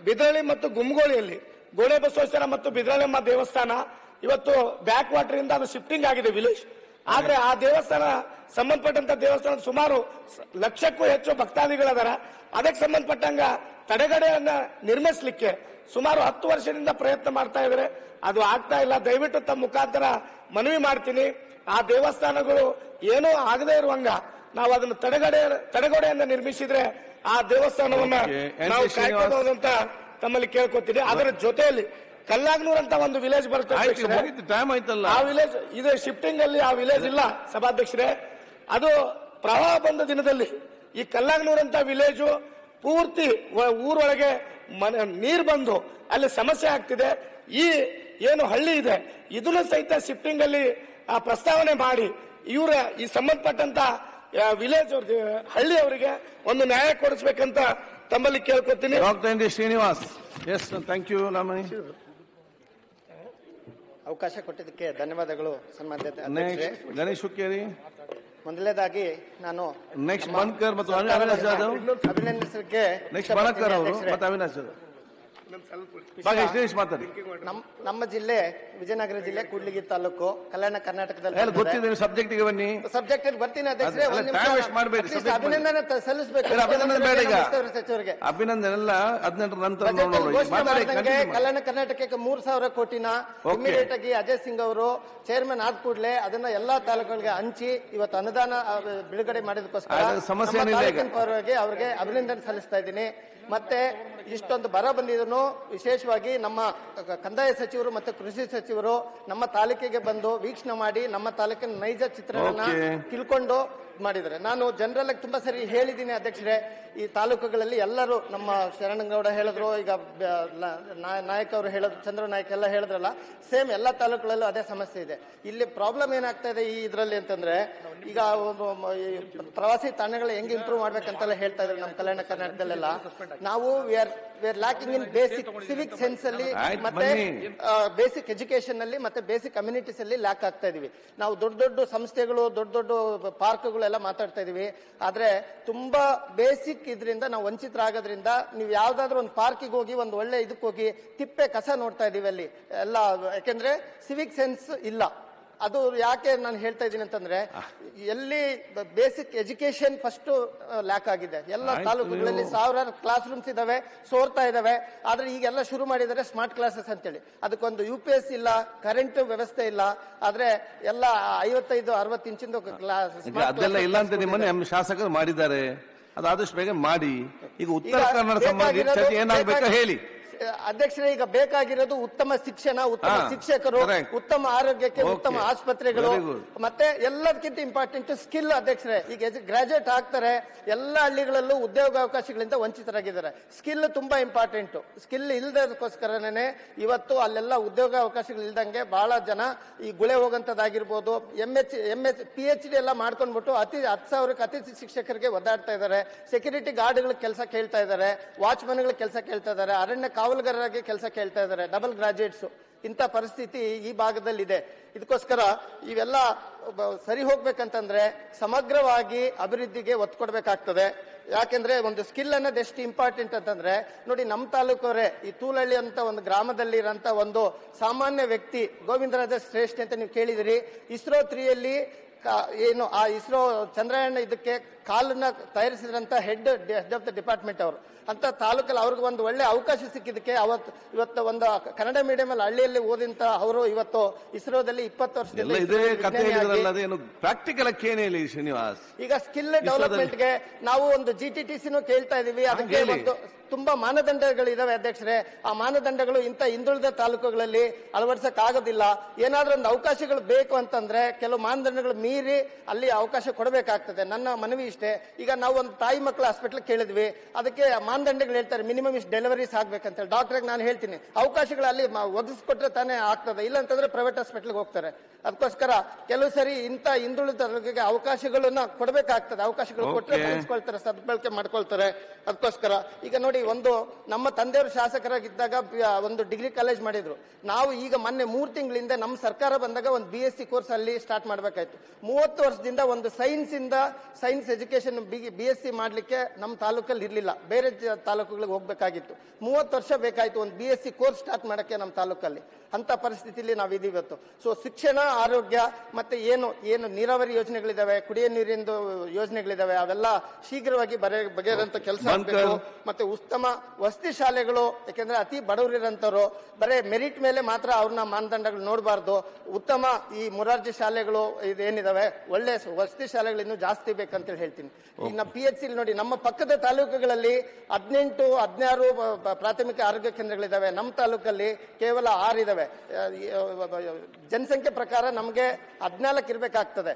ಬಿದ್ರಳ್ಳಿ ಮತ್ತು ಗುಮ್ಗೋಳಿಯಲ್ಲಿ ಗೋಡೆ ಬಸವೇಶ್ವರ ಮತ್ತು ಬಿದ್ರಳ್ಳಿಯಮ್ಮ ದೇವಸ್ಥಾನ ಇವತ್ತು ಬ್ಯಾಕ್ ವಾಟರ್ ಇಂದ ಅದು ಶಿಫ್ಟಿಂಗ್ ಆಗಿದೆ ವಿಲೇಜ್ ಆದ್ರೆ ಆ ದೇವಸ್ಥಾನ ಸಂಬಂಧಪಟ್ಟಂತ ದೇವಸ್ಥಾನ ಸುಮಾರು ಸ- ಲಕ್ಷಕ್ಕೂ ಹೆಚ್ಚು ಭಕ್ತಾದಿಗಳದಾರ ಅದಕ್ಕೆ ಸಂಬಂಧಪಟ್ಟಂಗ ತಡೆಗಡೆಯನ್ನ ನಿರ್ಮಿಸಲಿಕ್ಕೆ ಸುಮಾರು ಹತ್ತು ವರ್ಷದಿಂದ ಪ್ರಯತ್ನ ಮಾಡ್ತಾ ಇದ್ದಾರೆ ಅದು ಆಗ್ತಾ ಇಲ್ಲ ದಯವಿಟ್ಟು ತಮ್ಮ ಮುಖಾಂತರ ಮನವಿ ಮಾಡ್ತೀನಿ ಆ ದೇವಸ್ಥಾನಗಳು ಏನೂ ಆಗದೇ ಇರುವಂಗ ನಾವು ಅದನ್ನು ತಡೆಗಡೆ ತಡೆಗೋಡೆಯನ್ನ ನಿರ್ಮಿಸಿದ್ರೆ ಆ ದೇವಸ್ಥಾನವನ್ನ Okay. ಎನ್. ನಾವು ಟಿ. ಶ್ರೀನಿವಾಸ್. ಕಾಯ್ಕೋಬಹುದು ಅಂತ ತಮ್ಮಲ್ಲಿ ಕೇಳ್ಕೊತೀನಿ ಅದರ ಜೊತೆಯಲ್ಲಿ ಕಲ್ಲಾಗ್ನೂರ್ ಅಂತ ಒಂದು ವಿಲೇಜ್ ಬರುತ್ತೆ ಆಯ್ತು ಅಧ್ಯಕ್ಷರೇ. ಮುಗೀತು ಟೈಮ್ ಆಯ್ತಲ್ಲ ಆ ವಿಲೇಜ್ ಇದು ಶಿಫ್ಟಿಂಗ್ ಅಲ್ಲಿ ಆ ವಿಲೇಜ್ ಇಲ್ಲ ಸಭಾಧ್ಯಕ್ಷರೇ ಅದು ಪ್ರವಾಹ ಬಂದ ದಿನದಲ್ಲಿ ಈ ಕಲ್ಲಾಗ್ನೂರ್ ಅಂತ ವಿಲೇಜು ಪೂರ್ತಿ ಒ- ಊರೊಳಗೆ ಮನೆ ನೀರು ಬಂದು ಅಲ್ಲಿ ಸಮಸ್ಯೆ ಆಗ್ತಿದೆ ಈ ಏನು ಹಳ್ಳಿ ಇದೆ ಇದನ್ನು ಸಹಿತ ಶಿಫ್ಟಿಂಗ್ ಅಲ್ಲಿ ಆ ಪ್ರಸ್ತಾವನೆ ಮಾಡಿ ಇವರ ಈ ಸಂಬಂಧಪಟ್ಟಂತ ವಿಲೇಜ್ ಹಳ್ಳಿ ಅವರಿಗೆ ಒಂದು ನ್ಯಾಯ ಕೊಡಿಸ್ಬೇಕಂತ ತಮ್ಮಲ್ಲಿ ಕೇಳ್ಕೊತೀನಿ doctor N D Srinivas yes thank you Ramani ಅವಕಾಶ ಕೊಟ್ಟಿದ್ದಕ್ಕೆ ಧನ್ಯವಾದಗಳು ಸನ್ಮಾನ್ಯ ಅಧ್ಯಕ್ಷರೇ ನೆಕ್ಸ್ಟ್ ಗಣೇಶ್ ಹುಕ್ಕೇರಿ ಮೊದಲನೇದಾಗಿ ನಾನು ನೆಕ್ಸ್ಟ್ ನಮ್ಮ ಬನ್ಕರ್ ಮತ್ತು ಸರ್ಕಾರದ ಅವಿನಾಶ್ ಜಾಧವ್ ಅಭಿನಂದಿಸಲಿಕ್ಕೆ ನೆಕ್ಸ್ಟ್ ಇಷ್ಟಪಡ್ತೀನಿ ಬಣಕರ್ ಅವರು ಅಧ್ಯಕ್ಷರೇ. ಮತ್ತೆ ಅವಿನಾಶ್ ಜಾಧವ್ ಬಾಗ ಇಷ್ಟೇಶ್ ಮಾತಾಡಿ ನಮ್ ನಮ್ಮ ಜಿಲ್ಲೆ ವಿಜಯನಗರ ಜಿಲ್ಲೆ ಕೂಡ್ಲಿಗಿ ತಾಲೂಕು ಕಲ್ಯಾಣ ಕರ್ನಾಟಕದಲ್ಲಿ ಎಲ್ಲ ಗೊತ್ತಿದೆ ಸಬ್ಜೆಕ್ಟಿಗೆ ಬನ್ನಿ ಸಬ್ಜೆಕ್ಟ್ ಬರ್ತೀನಿ ಅಧ್ಯಕ್ಷರೇ ಅಲ್ಲ, ಒಂದ್ time ನಿಮಿಷ waste ಮಾಡ್ಬೇಡಿ, at least subject ಅಭಿನಂದನೆ ತ- ಸಲ್ಲಿಸ್ಬೇಕು ಬೇಡ, ಅಭಿನಂದನೆ ಬೇಡ ಈಗ. ಉಸ್ತುವಾರಿ ಸಚಿವರಿಗೆ ಅಭಿನಂದನೆ ಎಲ್ಲ ಹದಿನೆಂಟರ ನಂತರ ಬಜೆಟ್ ಅಲ್ಲಿ ನೋಡೋಣ ಘೋಷಣೆ ಮಾತಾಡಿ ಮಾಡ್ದಂಗೆ continue ಮಾಡಿ. ಕಲ್ಯಾಣ ಕರ್ನಾಟಕಕ್ಕೆ ಮೂರ್ ಸಾವಿರ ಕೋಟಿನ Okay. ಇಮಿಡಿಯೇಟ್ ಆಗಿ ಅಜಯ್ ಸಿಂಗ್ ಅವರು ಚೇರ್ಮನ್ ಆದ ಕೂಡಲೇ ಅದನ್ನ ಎಲ್ಲಾ ತಾಲೂಕುಗಳಿಗೆ ಹಂಚಿ ಇವತ್ತು ಅನುದಾನ ಆ, ಬಿಡುಗಡೆ ಮಾಡಿದಕ್ಕೋಸ್ಕರ ಅದ್ರ ಸಮಸ್ಯೆ ನಮ್ಮ ಏನಿಲ್ಲ ಈಗ. ತಾಲೂಕಿನ ಪರವಾಗಿ ಅವರಿಗೆ ಅಭಿನಂದನೆ ಸಲ್ಲಿಸ್ತಾ ಇದ್ದೀನಿ ಮತ್ತೆ ಇಷ್ಟೊಂದು ಬರ ಬಂದಿದ್ದನು ವಿಶೇಷವಾಗಿ ನಮ್ಮ ಕ- ಕಂದಾಯ ಸಚಿವರು ಮತ್ತು ಕೃಷಿ ಸಚಿವರು ನಮ್ಮ ತಾಲೂಕಿಗೆ ಬಂದು ವೀಕ್ಷಣೆ ಮಾಡಿ ನಮ್ಮ ತಾಲೂಕಿನ ನೈಜ ಚಿತ್ರಣವನ್ನ Okay. ತಿಳ್ಕೊಂಡು ಮಾಡಿದ್ದಾರೆ ನಾನು ಜನರಲ್ ತುಂಬಾ ಸರಿ ಹೇಳಿದ್ದೀನಿ ಅಧ್ಯಕ್ಷರೇ ಈ ತಾಲೂಕುಗಳಲ್ಲಿ ಎಲ್ಲರೂ ನಮ್ಮ ಶರಣಗೌಡ ಹೇಳಿದ್ರು ಈಗ ಬ- ಲ- ನಾ- ನಾಯಕ್ ಅವರು ಹೇಳೋದು ಚಂದ್ರ ನಾಯಕ್ ಎಲ್ಲ ಹೇಳಿದ್ರಲ್ಲ ಸೇಮ್ ಎಲ್ಲ ತಾಲೂಕುಗಳಲ್ಲೂ ಅದೇ ಸಮಸ್ಯೆ ಇದೆ ಇಲ್ಲಿ ಪ್ರಾಬ್ಲಮ್ ಏನಾಗ್ತಾ ಇದೆ ಈ ಇದರಲ್ಲಿ ಅಂತಂದ್ರೆ ಈಗ ಒಂದು ಮ- ಈ ಪ್ರವಾಸಿ ತಾಣಗಳು ಹೆಂಗ್ ಇಂಪ್ರೂವ್ ಮಾಡ್ಬೇಕಂತೆಲ್ಲ ಹೇಳ್ತಾ ಇದ್ದಾರೆ ನಮ್ಮ ಕಲ್ಯಾಣ ಕರ್ನಾಟಕದಲ್ಲೆಲ್ಲ ನಾವು we are we are lacking in basic civic sense ಅಲ್ಲಿ ಆಯ್ತು, ಮತ್ತೆ ಬನ್ನಿ. ಬೇಸಿಕ್ ಎಜುಕೇಶನ್ ಅಲ್ಲಿ ಮತ್ತೆ ಬೇಸಿಕ್ ಕಮ್ಯುನಿಟೀಸ್ ಅಲ್ಲಿ ಲ್ಯಾಕ್ ಆಗ್ತಾ ಇದೀವಿ ನಾವು ದೊಡ್ಡ ದೊಡ್ಡ ಸಂಸ್ಥೆಗಳು ದೊಡ್ಡ ದೊಡ್ಡ ಪಾರ್ಕ್ಗಳು ಎಲ್ಲ ಮಾತಾಡ್ತಾ ಇದೀವಿ ಆದ್ರೆ ತುಂಬಾ ಬೇಸಿಕ್ ಇದರಿಂದ ನಾವು ವಂಚಿತರಾಗೋದ್ರಿಂದ ನೀವು ಯಾವ್ದಾದ್ರು ಒಂದು ಪಾರ್ಕಿಗೆ ಹೋಗಿ ಒಂದು ಒಳ್ಳೆ ಇದಕ್ಕೆ ಹೋಗಿ ತಿಪ್ಪೆ ಕಸ ನೋಡ್ತಾ ಇದೀವಿ ಅಲ್ಲಿ ಎಲ್ಲ ಯಾಕೆಂದ್ರೆ ಸಿವಿಕ್ ಸೆನ್ಸ್ ಇಲ್ಲ ಅದು ಯಾಕೆ ನಾನು ಹೇಳ್ತಾ ಇದ್ದೀನಿ ಅಂತಂದ್ರೆ ಎಲ್ಲಿ ಬೇಸಿಕ್ ಎಜುಕೇಶನ್ ಫಸ್ಟ್ ಲ್ಯಾಕ್ ಆಗಿದೆ ಎಲ್ಲ ಆಯ್ತು, ತಾಲೂಕುಗಳಲ್ಲಿ ನೀವು- ಸಾವಿರಾರು ಕ್ಲಾಸ್ ರೂಮ್ಸ್ ಇದಾವೆ ಸೋರ್ತಾ ಇದಾವೆ ಆದ್ರೆ ಈಗೆಲ್ಲ ಶುರು ಮಾಡಿದ್ದಾರೆ ಸ್ಮಾರ್ಟ್ ಕ್ಲಾಸಸ್ ಅಂತೇಳಿ ಅದಕ್ಕೊಂದು ಯು ಪಿ ಎಸ್ ಇಲ್ಲ ಕರೆಂಟ್ ವ್ಯವಸ್ಥೆ ಇಲ್ಲ ಆದ್ರೆ ಎಲ್ಲ ಐವತ್ತೈದು ಅರವತ್ತು ಇಂಚಿಂದು ಕ್ಲಾಸ್ ಈಗ ಅದೆಲ್ಲ ಇಲ್ಲ ಅಂತ ನಿಮ್ಮನ್ನ ನಮ್ಮ ಶಾಸಕರು ಮಾಡಿದ್ದಾರೆ ಅದು ಆದಷ್ಟು ಬೇಗ ಮಾಡಿ ಈಗ ಉತ್ತರ ಕನ್ನಡ ಸಂಬಂಧಿ ಚರ್ಚೆ ಏನಾಗಬೇಕು ಹೇಳಿ ಅಧ್ಯಕ್ಷರೇ ಈಗ ಬೇಕಾಗಿರೋದು ಉತ್ತಮ ಶಿಕ್ಷಣ ಉತ್ತಮ ಹಾ, ಶಿಕ್ಷಕರು correct. ಉತ್ತಮ ಆರೋಗ್ಯಕ್ಕೆ Okay. ಉತ್ತಮ ಆಸ್ಪತ್ರೆಗಳು Very good. ಮತ್ತೆ ಎಲ್ಲದಕ್ಕಿಂತ ಇಂಪಾರ್ಟೆಂಟ್ ಸ್ಕಿಲ್ ಅಧ್ಯಕ್ಷರೇ ಈಗ ಗ್ರಾಜುಯೇಟ್ ಆಗ್ತಾರೆ ಎಲ್ಲ ಹಳ್ಳಿಗಳಲ್ಲೂ ಉದ್ಯೋಗಾವಕಾಶಗಳಿಂದ ವಂಚಿತರಾಗಿದ್ದಾರೆ ಸ್ಕಿಲ್ ತುಂಬಾ ಇಂಪಾರ್ಟೆಂಟ್ ಸ್ಕಿಲ್ ಇಲ್ಲದಕ್ಕೋಸ್ಕರನೇ ಇವತ್ತು ಅಲ್ಲೆಲ್ಲ ಉದ್ಯೋಗಾವಕಾಶಗಳು ಇಲ್ದಂಗೆ ಬಹಳ ಜನ ಈ ಗುಳೆ ಹೋಗಂತದಾಗಿರ್ಬೋದು M H M H P H D ಎಲ್ಲ ಮಾಡ್ಕೊಂಡ್ಬಿಟ್ಟು ಅತಿ ಹತ್ತು ಸಾವಿರಕ್ಕೆ ಅತಿಥಿ ಶಿಕ್ಷಕರಿಗೆ ಒದ್ದಾಡ್ತಾ ಇದ್ದಾರೆ ಸೆಕ್ಯೂರಿಟಿ ಗಾರ್ಡ್ಗಳ ಕೆಲಸ ಕೇಳ್ತಾ ಇದ್ದಾರೆ ವಾಚ್ಮನ್ಗಳ ಕೆಲಸ ಕೇಳ್ತಾ ಇದ್ದಾರೆ ಅರಣ್ಯ ಕಾವಲುಗಾರರಾಗಿ ಕೆಲಸ ಕೇಳ್ತಾ ಇದ್ದಾರೆ ಡಬಲ್ ಗ್ರಾಜುಯೇಟ್ಸ್ ಇಂಥ ಪರಿಸ್ಥಿತಿ ಈ ಭಾಗದಲ್ಲಿದೆ ಇದಕ್ಕೋಸ್ಕರ ಇವೆಲ್ಲ ಬ- ಸರಿ ಹೋಗ್ಬೇಕಂತಂದ್ರೆ ಸಮಗ್ರವಾಗಿ ಅಭಿವೃದ್ಧಿಗೆ ಒತ್ತು ಕೊಡ್ಬೇಕಾಗ್ತದೆ ಯಾಕೆಂದ್ರೆ ಒಂದು ಸ್ಕಿಲ್ ಅನ್ನೋದು ಎಷ್ಟು ಇಂಪಾರ್ಟೆಂಟ್ ಅಂತಂದ್ರೆ ನೋಡಿ ನಮ್ಮ ತಾಲೂಕವರೇ ಈ ತೂಲಹಳ್ಳಿ ಅಂತ ಒಂದು ಗ್ರಾಮದಲ್ಲಿ ಇರೋಂತ ಒಂದು ಸಾಮಾನ್ಯ ವ್ಯಕ್ತಿ ಗೋವಿಂದರಾಜ ಶ್ರೇಷ್ಠ ಅಂತ ನೀವು ಕೇಳಿದಿರಿ ಇಸ್ರೋ ತ್ರೀಯಲ್ಲಿ ಕಾ- ಏನು ಆ ಇಸ್ರೋ ಚಂದ್ರಯಾನ ಇದಕ್ಕೆ ಕಾಲನ್ನ ತಯಾರಿಸಿದ್ರಂತ head head of the department ಅವರು ಅಂತ ತಾಲೂಕಲ್ಲಿ ಅವ್ರಿಗೆ ಒಂದು ಒಳ್ಳೆ ಅವಕಾಶ ಸಿಕ್ಕಿದ್ದಕ್ಕೆ ಅವತ್ತು ಇವತ್ತು ಒಂದು ಕನ್ನಡ ಮೀಡಿಯಂ ಅಲ್ಲಿ ಹಳ್ಳಿಯಲ್ಲಿ ಓದಿಂತ ಅವರು ಇವತ್ತು ಇಸ್ರೋದಲ್ಲಿ ಇಪ್ಪತ್ತು ವರ್ಷದಿಂದ ಎಲ್ಲ ಇದೇ ಇಸ್ರೋದಲ್ಲಿ ಕಥೆ ವಿಜ್ಞಾನಿಯಾಗಿ ಹೇಳಿದ್ರಲ್ಲ ಅದೇನು ಪ್ರಾಕ್ಟಿಕಲ್ ಏನೇ ಹೇಳಿ ಶ್ರೀನಿವಾಸ್ ಈಗ ಸ್ಕಿಲ್ ಡೆವಲಪ್ಮೆಂಟ್ ಗೆ ನಾವು ಒಂದು ಜಿ ಟಿ ಟಿ ಸಿನೂ ಕೇಳ್ತಾ ಇದೀವಿ ಅದಕ್ಕೆ ಹೇಳಿ. ಒಂದು ತುಂಬಾ ಮಾನದಂಡಗಳು ಇದಾವೆ ಅಧ್ಯಕ್ಷರೇ ಆ ಮಾನದಂಡಗಳು ಇಂಥ ಹಿಂದುಳಿದ ತಾಲೂಕುಗಳಲ್ಲಿ ಅಳವಡಿಸಕ್ ಆಗೋದಿಲ್ಲ ಏನಾದ್ರೂ ಒಂದು ಅವಕಾಶಗಳು ಬೇಕು ಅಂತಂದ್ರೆ ಕೆಲವು ಮಾನದಂಡಗಳು ಮೀರಿ ಅಲ್ಲಿ ಅವಕಾಶ ಕೊಡಬೇಕಾಗ್ತದೆ ನನ್ನ ಮನವಿ ಇಷ್ಟೇ ಈಗ ನಾವು ಒಂದು ತಾಯಿ ಮಕ್ಕಳ ಹಾಸ್ಪಿಟಲ್ ಕೇಳಿದ್ವಿ ಅದಕ್ಕೆ ಮಾನದಂಡಗಳು ಹೇಳ್ತಾರೆ ಮಿನಿಮಮ್ ಇಷ್ಟು ಡೆಲಿವರೀಸ್ ಆಗ್ಬೇಕಂತ ಡಾಕ್ಟರ್ಗೆ ನಾನು ಹೇಳ್ತೀನಿ ಅವಕಾಶಗಳು ಅಲ್ಲಿ ಮ- ಒದಗಿಸ್ಕೊಟ್ರೆ ತಾನೇ ಆಗ್ತದೆ ಇಲ್ಲ ಅಂತಂದ್ರೆ ಪ್ರೈವೇಟ್ ಹಾಸ್ಪಿಟಲ್ಗೆ ಹೋಗ್ತಾರೆ ಅದಕ್ಕೋಸ್ಕರ ಕೆಲವು ಸರಿ ಇಂಥ ಹಿಂದುಳಿದ ವರ್ಗಕ್ಕೆ ಅವಕಾಶಗಳನ್ನ ಕೊಡಬೇಕಾಗ್ತದೆ ಅವಕಾಶಗಳು ಕೊಟ್ಟರೆ Okay. ಬಳಸ್ಕೊಳ್ತಾರೆ ಸದ್ಬಳಕೆ ಮಾಡ್ಕೊಳ್ತಾರೆ ಅದಕ್ಕೋಸ್ಕರ ಈಗ ನೋಡಿ ಒಂದು ನಮ್ಮ ತಂದೆಯವರು ಶಾಸಕರಾಗಿದ್ದಾಗ ಬಿ- ಒಂದು ಡಿಗ್ರಿ ಕಾಲೇಜ್ ಮಾಡಿದ್ರು ನಾವು ಈಗ ಮೊನ್ನೆ ಮೂರು ತಿಂಗಳಿಂದ ನಮ್ಮ ಸರ್ಕಾರ ಬಂದಾಗ ಒಂದು ಬಿ ಎಸ್ ಸಿ ಕೋರ್ಸ್ ಅಲ್ಲಿ ಸ್ಟಾರ್ಟ್ ಮಾಡ್ಬೇಕಾಯ್ತು ಮೂವತ್ತು ವರ್ಷದಿಂದ ಒಂದು ಸೈನ್ಸ್ ಇಂದ science education education B B S C ಮಾಡಲಿಕ್ಕೆ ನಮ್ಮ ತಾಲೂಕಲ್ಲಿ ಇರಲಿಲ್ಲ ಬೇರೆ ಜ- ತಾಲೂಕುಗಳಿಗೆ ಹೋಗ್ಬೇಕಾಗಿತ್ತು ಮೂವತ್ತು ವರ್ಷ ಬೇಕಾಯ್ತು ಒಂದು B S C course start ಮಾಡೋಕ್ಕೆ ನಮ್ಮ ತಾಲೂಕಲ್ಲಿ ಅಂತ ಪರಿಸ್ಥಿತಿಲಿ ನಾವಿದ್ದೀವಿ ಇವತ್ತು ಸೊ ಶಿಕ್ಷಣ ಆರೋಗ್ಯ ಮತ್ತೆ ಏನು ಏನು ನೀರಾವರಿ ಯೋಜನೆಗಳಿದಾವೆ ಕುಡಿಯೋ ನೀರಿಂದು ಯೋಜನೆಗಳಿದಾವೆ ಅವೆಲ್ಲ ಶೀಘ್ರವಾಗಿ ಬರೆ ಬಗೆಹರಂತ ಕೆಲಸ ಆಗಬೇಕು ಮತ್ತೆ ಉತ್ತಮ ವಸತಿ ಶಾಲೆಗಳು ಯಾಕೆಂದ್ರೆ ಅತಿ ಬಡವರಿರಂತವ್ರು ಬರೇ ಮೆರಿಟ್ ಮೇಲೆ ಮಾತ್ರ ಅವ್ರನ್ನ ಮಾನದಂಡಗಳು ನೋಡಬಾರ್ದು ಉತ್ತಮ ಈ ಮೊರಾರ್ಜಿ ಶಾಲೆಗಳು ಇದೇನಿದಾವೆ ಒಳ್ಳೆ ಸ- ವಸತಿ ಶಾಲೆಗಳು ಇನ್ನೂ ಜಾಸ್ತಿ ಬೇಕಂತೇಳಿ ಹೇಳ್ತೀನಿ ಈಗ ನಮ್ಮ ಪಿ ಎಚ್ ಸಿ ನೋಡಿ ನಮ್ಮ ಪಕ್ಕದ ತಾಲೂಕುಗಳಲ್ಲಿ ಹದಿನೆಂಟು ಹದಿನಾರು ಪ್ರಾಥಮಿಕ ಆರೋಗ್ಯ ಕೇಂದ್ರಗಳಿದಾವೆ ನಮ್ಮ ತಾಲೂಕಲ್ಲಿ ಕೇವಲ ಆರು ಇದಾವೆ ಆ, ಈ, ಆ, ಜನಸಂಖ್ಯೆ ಪ್ರಕಾರ ನಮಗೆ ಹದಿನಾಲ್ಕು ಇರಬೇಕಾಗ್ತದೆ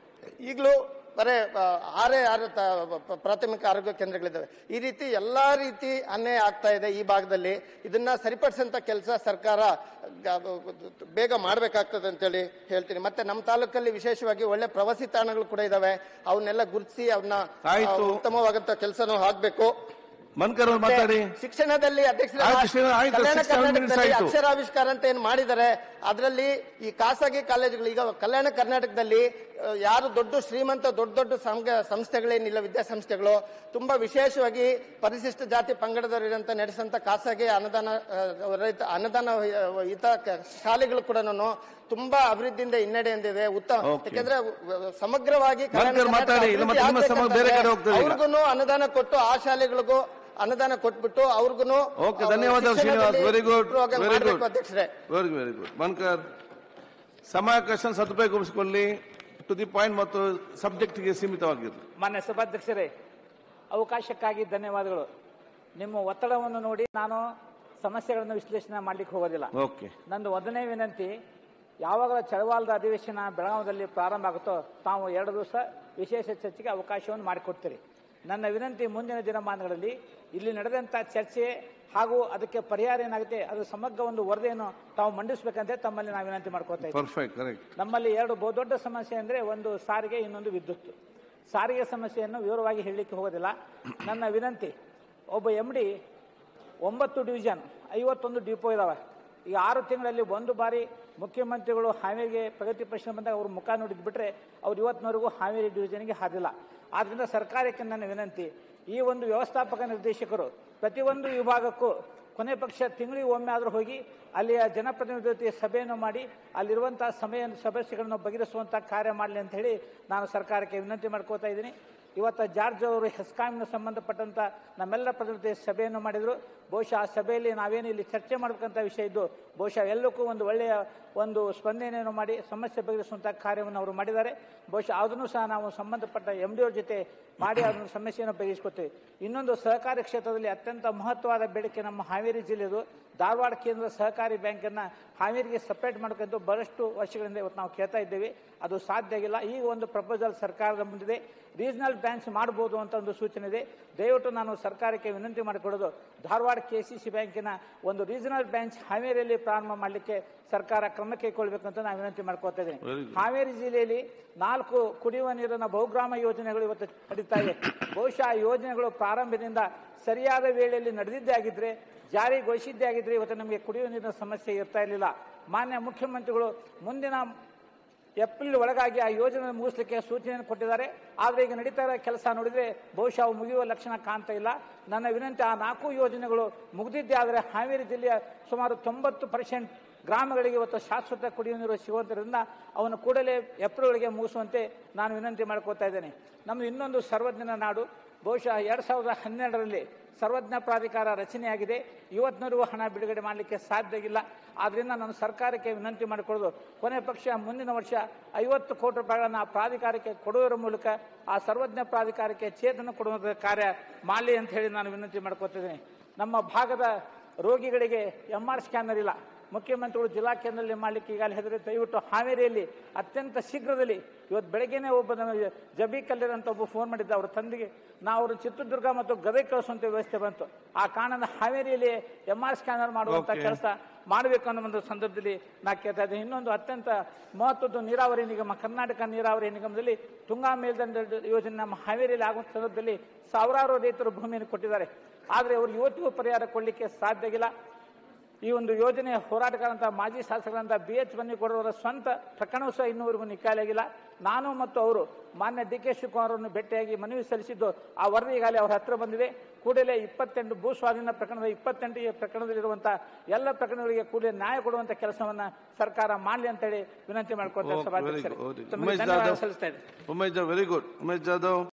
ಈಗಲೂ ಬರೇ ಆ, ಆರೇ ಆರು ತ- ಪ- ಪ್ರಾಥಮಿಕ ಆರೋಗ್ಯ ಕೇಂದ್ರಗಳಿದ್ದಾವೆ ಈ ರೀತಿ ಎಲ್ಲಾ ರೀತಿ ಅನ್ಯಾಯ ಆಗ್ತಾ ಇದೆ ಈ ಭಾಗದಲ್ಲಿ ಇದನ್ನ ಸರಿಪಡಿಸಂತ ಕೆಲಸ ಸರ್ಕಾರ ಗ- ಬೇಗ ಮಾಡಬೇಕಾಗ್ತದೆ ಅಂತೇಳಿ ಹೇಳ್ತೀನಿ ಮತ್ತೆ ನಮ್ಮ ತಾಲೂಕಲ್ಲಿ ವಿಶೇಷವಾಗಿ ಒಳ್ಳೆ ಪ್ರವಾಸಿ ತಾಣಗಳು ಕೂಡ ಇದಾವೆ ಅವನ್ನೆಲ್ಲ ಗುರುತಿಸಿ ಅವನ್ನ ಆಯ್ತು. ಉತ್ತಮವಾದಂತ ಕೆಲಸನೂ ಆಗ್ಬೇಕು ಮನ್ಕರ್ ಅವ್ರು ಮಾತಾಡಿ ಶಿಕ್ಷಣದಲ್ಲಿ ಅಧ್ಯಕ್ಷರೇ, ಆಯ್ತು, ಶ್ರೀನಿವಾಸ್, ಆಯ್ತು, ಕಲ್ಯಾಣ six, seven minutes ಕರ್ನಾಟಕದಲ್ಲಿ ಆಯ್ತು. ಅಕ್ಷರಾವಿಷ್ಕಾರ ಅಂತ ಏನ್ ಮಾಡಿದ್ದಾರೆ ಅದರಲ್ಲಿ ಈ ಖಾಸಗಿ ಕಾಲೇಜುಗಳು ಈಗ ಕಲ್ಯಾಣ ಕರ್ನಾಟಕದಲ್ಲಿ ಆ, ಯಾರು ದೊಡ್ಡ ಶ್ರೀಮಂತ ದೊಡ್ಡ ದೊಡ್ಡ ಸಂಘ- ಸಂಸ್ಥೆಗಳೇನಿಲ್ಲ ವಿದ್ಯಾಸಂಸ್ಥೆಗಳು ತುಂಬಾ ವಿಶೇಷವಾಗಿ ಪರಿಶಿಷ್ಟ ಜಾತಿ ಪಂಗಡದವರಿರಂತ ನಡೆಸಂತ ಖಾಸಗಿ ಅನುದಾನ ಆ, ರಹಿತ ಅನುದಾನ ಆ, ಹಿತ ಕ- ಶಾಲೆಗಳು ಕೂಡ ತುಂಬಾ ಅಭಿವೃದ್ಧಿಯಿಂದ ಹಿನ್ನಡೆ ಹೊಂದಿದೆ ಉತ್ತಮ Okay. ಯಾಕೆಂದ್ರೆ ಆ, ಸಮಗ್ರವಾಗಿ ಕಲ್ಯಾಣ ಮನ್ಕರ್ ಕರ್ನಾಟಕ ಮಾತಾಡಿ, ಇಲ್ಲ ಮತ್ತೆ ನಿಮ್ಮ ಅಭಿವೃದ್ಧಿ ಸಮ- ಬೇರೆ ಕಡೆ ಆಗ್ಬೇಕಂತಂದ್ರೆ ಹೋಗ್ತದೆ ಈಗ. ಅವ್ರಿಗೂನು ಅನುದಾನ ಕೊಟ್ಟು ಆ ಶಾಲೆಗಳಿಗೂ ಅನುದಾನ ಕೊಟ್ಬಿಟ್ಟು ಅವ್ರಿಗೂ ಓಕೆ ಧನ್ಯವಾದ Srinivas very good very good ಅಧ್ಯಕ್ಷರೇ ವೆರಿ ವೆರಿ ಗುಡ್ ಮನ್ಕರ್ ಸಮಯಾವಕಾಶ ಸದುಪಯೋಗಗೊಳಿಸಿಕೊಳ್ಳಿ ಟು ದಿ ಪಾಯಿಂಟ್ ಮತ್ತು ಸಬ್ಜೆಕ್ಟ್ಗೆ ಸೀಮಿತವಾಗಿರಲಿ ಮಾನ್ಯ ಸಭಾಧ್ಯಕ್ಷರೇ ಅವಕಾಶಕ್ಕಾಗಿ ಧನ್ಯವಾದಗಳು ನಿಮ್ಮ ಒತ್ತಡವನ್ನು ನೋಡಿ ನಾನು ಸಮಸ್ಯೆಗಳನ್ನು ವಿಶ್ಲೇಷಣೆ ಮಾಡ್ಲಿಕ್ಕೆ ಹೋಗೋದಿಲ್ಲ ಓಕೆ ನಂದು ಒಂದನೇ ವಿನಂತಿ ಯಾವಾಗ ಚಳವಾಲದ ಅಧಿವೇಶನ ಬೆಳಗಾವದಲ್ಲಿ ಪ್ರಾರಂಭ ಆಗುತ್ತೋ ತಾವು ಎರಡು ದಿವಸ ವಿಶೇಷ ಚರ್ಚೆಗೆ ಅವಕಾಶವನ್ನು ಮಾಡಿಕೊಡ್ತೀರಿ ನನ್ನ ವಿನಂತಿ ಮುಂದಿನ ದಿನಮಾನಗಳಲ್ಲಿ ಇಲ್ಲಿ ನಡೆದಂಥ ಚರ್ಚೆ ಹಾಗೂ ಅದಕ್ಕೆ ಪರಿಹಾರ ಏನಾಗುತ್ತೆ ಅದು ಸಮಗ್ರ ಒಂದು ವರದಿಯನ್ನು ತಾವು ಮಂಡಿಸಬೇಕಂತ ತಮ್ಮಲ್ಲಿ ನಾವು ವಿನಂತಿ ಮಾಡ್ಕೋತಾ ಇದ್ದೀವಿ ಪರ್ಫೆಕ್ಟ್ ಕರೆಕ್ಟ್ ನಮ್ಮಲ್ಲಿ ಎರಡು ಬಹುದೊಡ್ಡ ಸಮಸ್ಯೆ ಅಂದರೆ ಒಂದು ಸಾರಿಗೆ ಇನ್ನೊಂದು ವಿದ್ಯುತ್ ಸಾರಿಗೆ ಸಮಸ್ಯೆಯನ್ನು ವಿವರವಾಗಿ ಹೇಳಲಿಕ್ಕೆ ಹೋಗೋದಿಲ್ಲ ನನ್ನ ವಿನಂತಿ ಒಬ್ಬ ಎಮ್ ಡಿ ಒಂಬತ್ತು ಡಿವಿಷನ್ ಐವತ್ತೊಂದು ಡಿಪೋ ಇದಾವೆ ಈಗ ಆರು ತಿಂಗಳಲ್ಲಿ ಒಂದು ಬಾರಿ ಮುಖ್ಯಮಂತ್ರಿಗಳು ಹಾವೇರಿಗೆ ಪ್ರಗತಿ ಪರಿಶೀಲನೆ ಬಂದಾಗ ಅವ್ರ ಮುಖ ನೋಡಿದ್ ಬಿಟ್ರೆ ಅವ್ರು ಇವತ್ತಿನವರೆಗೂ ಹಾವೇರಿ ಡಿವಿಷನ್ಗೆ ಹಾದಿಲ್ಲ ಆದ್ರಿಂದ ಸರ್ಕಾರಕ್ಕೆ ನನ್ನ ವಿನಂತಿ ಈ ಒಂದು ವ್ಯವಸ್ಥಾಪಕ ನಿರ್ದೇಶಕರು ಪ್ರತಿಯೊಂದು ವಿಭಾಗಕ್ಕೂ ಕೊನೆ ಪಕ್ಷ ತಿಂಗಳಿಗೆ ಒಮ್ಮೆ ಆದರೂ ಹೋಗಿ ಅಲ್ಲಿಯ ಜನಪ್ರತಿನಿಧಿ ಜೊತೆ ಸಭೆಯನ್ನು ಮಾಡಿ ಅಲ್ಲಿರುವಂತಹ ಸಮಯ ಸಮಸ್ಯೆಗಳನ್ನು ಬಗೆಹರಿಸುವಂತಹ ಕಾರ್ಯ ಮಾಡಲಿ ಅಂತ ಹೇಳಿ ನಾನು ಸರ್ಕಾರಕ್ಕೆ ವಿನಂತಿ ಮಾಡ್ಕೋತಾ ಇದ್ದೀನಿ ಇವತ್ತು ಜಾರ್ಜ್ ಅವರು ಹೆಸ್ಕಾಮಿನ ಸಂಬಂಧಪಟ್ಟಂತ ನಮ್ಮೆಲ್ಲ ಪ್ರತಿನಿಧಿ ಸಭೆಯನ್ನು ಮಾಡಿದರು ಬಹುಶಃ ಆ ಸಭೆಯಲ್ಲಿ ನಾವೇನು ಇಲ್ಲಿ ಚರ್ಚೆ ಮಾಡಬೇಕಂತ ವಿಷಯ ಇದ್ದು ಬಹುಶಃ ಎಲ್ಲಕ್ಕೂ ಒಂದು ಒಳ್ಳೆಯ ಒಂದು ಸ್ಪಂದನೆಯನ್ನು ಮಾಡಿ ಸಮಸ್ಯೆ ಬಗೆಹರಿಸುವಂಥ ಕಾರ್ಯವನ್ನು ಅವರು ಮಾಡಿದ್ದಾರೆ ಬಹುಶಃ ಅದನ್ನು ಸಹ ನಾವು ಸಂಬಂಧಪಟ್ಟ ಎಂ ಡಿ ಅವ್ರ ಜೊತೆ ಮಾಡಿ ಅದನ್ನು ಸಮಸ್ಯೆಯನ್ನು ಬಗೆಹರಿಸ್ಕೊತೀವಿ ಇನ್ನೊಂದು ಸಹಕಾರಿ ಕ್ಷೇತ್ರದಲ್ಲಿ ಅತ್ಯಂತ ಮಹತ್ವವಾದ ಬೇಡಿಕೆ ನಮ್ಮ ಹಾವೇರಿ ಜಿಲ್ಲೆದು ಧಾರವಾಡ ಕೇಂದ್ರ ಸಹಕಾರಿ ಬ್ಯಾಂಕನ್ನು ಹಾವೇರಿಗೆ ಸಪರೇಟ್ ಮಾಡ್ಕೊಂಡು ಬಹಳಷ್ಟು ವರ್ಷಗಳಿಂದ ಇವತ್ತು ನಾವು ಕೇಳ್ತಾ ಇದ್ದೇವೆ ಅದು ಸಾಧ್ಯ ಆಗಿಲ್ಲ ಈಗ ಒಂದು ಪ್ರಪೋಸಲ್ ಸರ್ಕಾರದ ಮುಂದಿದೆ ರೀಜನಲ್ ಬ್ಯಾಂಕ್ಸ್ ಮಾಡ್ಬೋದು ಅಂತ ಒಂದು ಸೂಚನೆ ಇದೆ ದಯವಿಟ್ಟು ನಾನು ಸರ್ಕಾರಕ್ಕೆ ವಿನಂತಿ ಮಾಡಿಕೊಡೋದು ಧಾರವಾಡ ಕೆ ಸಿ ಸಿ ಬ್ಯಾಂಕಿನ ಒಂದು ರೀಜನಲ್ ಬ್ಯಾಂಚ್ ಹಾವೇರಿಯಲ್ಲಿ ಪ್ರಾರಂಭ ಮಾಡಲಿಕ್ಕೆ ಸರ್ಕಾರ ಕ್ರಮ ಕೈಗೊಳ್ಳಬೇಕು ಅಂತ ನಾನು ವಿನಂತಿ ಮಾಡ್ಕೊತಾ ಇದ್ದೀನಿ Very good. ಹಾವೇರಿ ಜಿಲ್ಲೆಯಲ್ಲಿ ನಾಲ್ಕು ಕುಡಿಯುವ ನೀರಿನ ಬಹುಗ್ರಾಮ ಯೋಜನೆಗಳು ಇವತ್ತು ನಡೀತಾ ಇದೆ ಬಹುಶಃ ಆ ಯೋಜನೆಗಳು ಪ್ರಾರಂಭದಿಂದ ಸರಿಯಾದ ವೇಳೆಯಲ್ಲಿ ನಡೆದಿದ್ದೇ ಆಗಿದ್ರೆ ಜಾರಿಗೊಳಿಸಿದ್ದೇ ಆಗಿದ್ರೆ ಇವತ್ತು ನಮಗೆ ಕುಡಿಯುವ ನೀರಿನ ಸಮಸ್ಯೆ ಇರ್ತಾ ಇರಲಿಲ್ಲ ಮಾನ್ಯ ಮುಖ್ಯಮಂತ್ರಿಗಳು ಮುಂದಿನ ಏಪ್ರಿಲ್ ಒಳಗಾಗಿ ಆ ಯೋಜನೆ ಮುಗಿಸ್ಲಿಕ್ಕೆ ಸೂಚನೆಯನ್ನು ಕೊಟ್ಟಿದ್ದಾರೆ ಆದರೆ ಈಗ ನಡೀತಾ ಇರೋ ಕೆಲಸ ನೋಡಿದ್ರೆ ಬಹುಶಃ ಅವು ಮುಗಿಯುವ ಲಕ್ಷಣ ಕಾಣ್ತಾ ಇಲ್ಲ ನನ್ನ ವಿನಂತಿ ಆ ನಾಲ್ಕು ಯೋಜನೆಗಳು ಮುಗಿದಿದ್ದೇ ಆದರೆ ಹಾವೇರಿ ಜಿಲ್ಲೆಯ ಸುಮಾರು ತೊಂಬತ್ತು ಪರ್ಸೆಂಟ್ ಗ್ರಾಮಗಳಿಗೆ ಇವತ್ತು ಶಾಶ್ವತ ಕುಡಿಯುವ ನೀರು ಸಿಗುವಂತರಿಂದ ಅವನ್ನು ಕೂಡಲೇ ಏಪ್ರಿಲ್ ಒಳಗೆ ಮುಗಿಸುವಂತೆ ನಾನು ವಿನಂತಿ ಮಾಡ್ಕೋತಾ ಇದ್ದೇನೆ ನಮ್ಮದು ಇನ್ನೊಂದು ಸರ್ವಜ್ಞನ ನಾಡು ಬಹುಶಃ ಎರಡ್ ಸಾವಿರದ ಹನ್ನೆರಡರಲ್ಲಿ ಸರ್ವಜ್ಞ ಪ್ರಾಧಿಕಾರ ರಚನೆಯಾಗಿದೆ ಇವತ್ತಿನವರೆಗೂ ಹಣ ಬಿಡುಗಡೆ ಮಾಡಲಿಕ್ಕೆ ಸಾಧ್ಯ ಇಲ್ಲ ಆದ್ರಿಂದ ನಾನು ಸರ್ಕಾರಕ್ಕೆ ವಿನಂತಿ ಮಾಡಿಕೊಳ್ಳೋದು ಕೊನೆ ಪಕ್ಷ ಮುಂದಿನ ವರ್ಷ ಐವತ್ತು ಕೋಟಿ ರೂಪಾಯಿಗಳನ್ನು ಆ ಪ್ರಾಧಿಕಾರಕ್ಕೆ ಕೊಡುವುದರ ಮೂಲಕ ಆ ಸರ್ವಜ್ಞ ಪ್ರಾಧಿಕಾರಕ್ಕೆ ಚೇತನ ಕೊಡುವ ಕಾರ್ಯ ಮಾಡಲಿ ಅಂತ ಹೇಳಿ ನಾನು ವಿನಂತಿ ಮಾಡ್ಕೊತಿದ್ದೀನಿ ನಮ್ಮ ಭಾಗದ ರೋಗಿಗಳಿಗೆ ಎಂ ಆರ್ ಸ್ಕ್ಯಾನರ್ ಇಲ್ಲ ಮುಖ್ಯಮಂತ್ರಿಗಳು ಜಿಲ್ಲಾ ಕೇಂದ್ರದಲ್ಲಿ ಮಾಡಲಿಕ್ಕೆ ಈಗಾಗಲೇ ಹೆದರಿ ದಯವಿಟ್ಟು ಹಾವೇರಿಯಲ್ಲಿ ಅತ್ಯಂತ ಶೀಘ್ರದಲ್ಲಿ ಇವತ್ತು ಬೆಳಗ್ಗೆನೇ ಒಬ್ಬ ನಮ್ಮ ಜಬಿ ಕಲ್ಲರ್ ಅಂತ ಒಬ್ಬ ಫೋನ್ ಮಾಡಿದ್ದ ಅವ್ರ ತಂದೆಗೆ ನಾವು ಅವರು ಚಿತ್ರದುರ್ಗ ಮತ್ತು ಗದಗ ಕಳಿಸುವಂತ ವ್ಯವಸ್ಥೆ ಬಂತು ಆ ಕಾರಣದ ಹಾವೇರಿಯಲ್ಲಿ ಎಂ ಆರ್ ಸ್ಕ್ಯಾನರ್ ಮಾಡುವಂತ Okay. ಕೆಲಸ ಮಾಡಬೇಕು ಅನ್ನೋ ಒಂದು ಸಂದರ್ಭದಲ್ಲಿ ನಾ ಕೇಳ್ತಾ ಇದ್ದೀನಿ ಇನ್ನೊಂದು ಅತ್ಯಂತ ಮಹತ್ವದ ನೀರಾವರಿ ನಿಗಮ ಕರ್ನಾಟಕ ನೀರಾವರಿ ನಿಗಮದಲ್ಲಿ ತುಂಗಾ ಮೇಲ್ದಂಡ ಯೋಜನೆ ನಮ್ಮ ಹಾವೇರಿಯಲ್ಲಿ ಆಗುವ ಸಂದರ್ಭದಲ್ಲಿ ಸಾವಿರಾರು ರೈತರು ಭೂಮಿಯನ್ನು ಕೊಟ್ಟಿದ್ದಾರೆ ಆದರೆ ಅವರು ಇವತ್ತಿಗೂ ಪರಿಹಾರ ಕೊಡಲಿಕ್ಕೆ ಸಾಧ್ಯ ಆಗಿಲ್ಲ ಈ ಒಂದು ಯೋಜನೆಯ ಹೋರಾಟಗಾರಂತ ಮಾಜಿ ಶಾಸಕರಂತ ಬಿ ಎಚ್ ಬನ್ನಿಕೊಡವರ ಸ್ವಂತ ಪ್ರಕರಣವೂ ಸಹ ಇನ್ನೂವರೆಗೂ ನಿಕ್ಕಾಲಾಗಿಲ್ಲ ನಾನು ಮತ್ತು ಅವರು ಮಾನ್ಯ ಡಿ ಕೆ ಶಿವಕುಮಾರ್ ಅವರನ್ನು ಭೇಟಿಯಾಗಿ ಮನವಿ ಸಲ್ಲಿಸಿದ್ದು ಆ ವರದಿ ಈಗಾಗಲೇ ಅವರ ಹತ್ರ ಬಂದಿದೆ ಕೂಡಲೇ ಇಪ್ಪತ್ತೆಂಟು ಭೂ ಸ್ವಾಧೀನ ಪ್ರಕರಣದ ಇಪ್ಪತ್ತೆಂಟು ಪ್ರಕರಣದಲ್ಲಿರುವಂತಹ ಎಲ್ಲ ಪ್ರಕರಣಗಳಿಗೆ ಕೂಡಲೇ ನ್ಯಾಯ ಕೊಡುವಂತ ಕೆಲಸವನ್ನ ಸರ್ಕಾರ ಮಾಡಲಿ ಅಂತೇಳಿ ವಿನಂತಿ ಮಾಡ್ಕೊಳ್ತಾರೆ Okay, very ಸಭಾಧ್ಯಕ್ಷರೇ good, very good. ತಮಗೆ ಉಮೇಶ್ ಧನ್ಯವಾದ ಜಾಧವ್. ಸಲ್ಲಿಸ್ತಾ ಇದ್ದೀನಿ ಉಮೇಶ್ ಜಾಧವ್ ವೆರಿ ಗುಡ್ ಉಮೇಶ್ ಜಾಧವ್